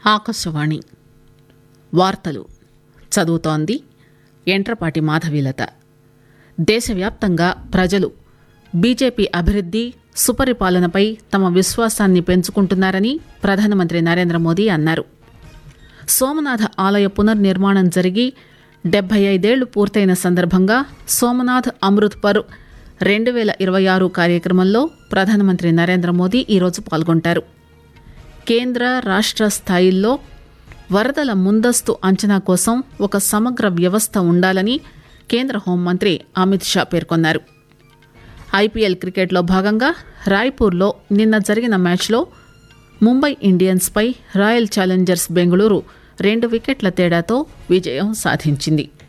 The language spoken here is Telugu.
ఆకాశవాణి వార్తలు చదువుతోంది ఎంట్రపాటి మాధవీలత దేశవ్యాప్తంగా ప్రజలు బీజేపీ అభివృద్ది సుపరిపాలనపై తమ విశ్వాసాన్ని పెంచుకుంటున్నారని ప్రధానమంత్రి నరేంద్ర మోదీ అన్నారు సోమనాథ ఆలయ పునర్నిర్మాణం జరిగి డెబ్బై ఐదేళ్లు పూర్తయిన సందర్భంగా సోమనాథ్ అమృత్ పర్ రెండు వేల ఇరవై ఆరు కార్యక్రమంలో ప్రధానమంత్రి నరేంద్ర మోదీ ఈరోజు పాల్గొంటారు కేంద్ర రాష్ట్ర స్థాయిల్లో వరదల ముందస్తు అంచనా కోసం ఒక సమగ్ర వ్యవస్థ ఉండాలని కేంద్ర హోంమంత్రి అమిత్ షా పేర్కొన్నారు ఐపీఎల్ క్రికెట్లో భాగంగా రాయ్పూర్లో నిన్న జరిగిన మ్యాచ్లో ముంబై ఇండియన్స్పై రాయల్ ఛాలెంజర్స్ బెంగళూరు రెండు వికెట్ల తేడాతో విజయం సాధించింది